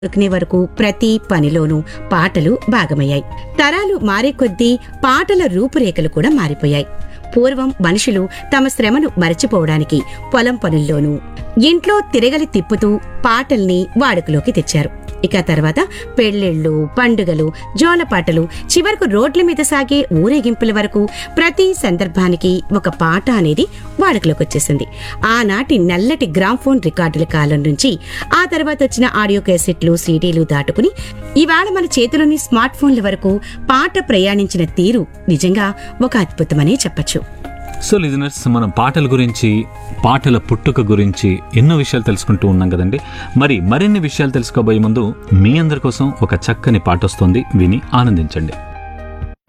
దొరికినే వరకు ప్రతి పనిలోనూ పాటలు భాగమయ్యాయి తరాలు మారే కొద్దీ పాటల రూపురేఖలు కూడా మారిపోయాయి పూర్వం మనుషులు తమ శ్రమను మరచిపోవడానికి పొలం పనుల్లోనూ ఇంట్లో తిరగలి తిప్పుతూ పాటల్ని వాడుకలోకి తెచ్చారు ఇక తర్వాత పెళ్లిళ్ళు పండుగలు జోలపాటలు చివరకు రోడ్ల మీద సాగే ఊరేగింపుల వరకు ప్రతి సందర్భానికి ఒక పాట అనేది వాడుకలోకి వచ్చేసింది ఆనాటి నల్లటి గ్రామ్ఫోన్ రికార్డుల కాలం నుంచి ఆ తర్వాత వచ్చిన ఆడియో క్యాసెట్లు సీడీలు దాటుకుని ఇవాళ మన చేతిలోని స్మార్ట్ ఫోన్ల వరకు పాట ప్రయాణించిన తీరు నిజంగా ఒక అద్భుతమనే చెప్పచ్చు సో లిజనర్స్ మనం పాటల గురించి పాటల పుట్టుక గురించి ఎన్నో విషయాలు తెలుసుకుంటూ ఉన్నాం కదండి మరి మరిన్ని విషయాలు తెలుసుకోబోయే ముందు మీ అందరి కోసం ఒక చక్కని పాట వస్తుంది విని ఆనందించండి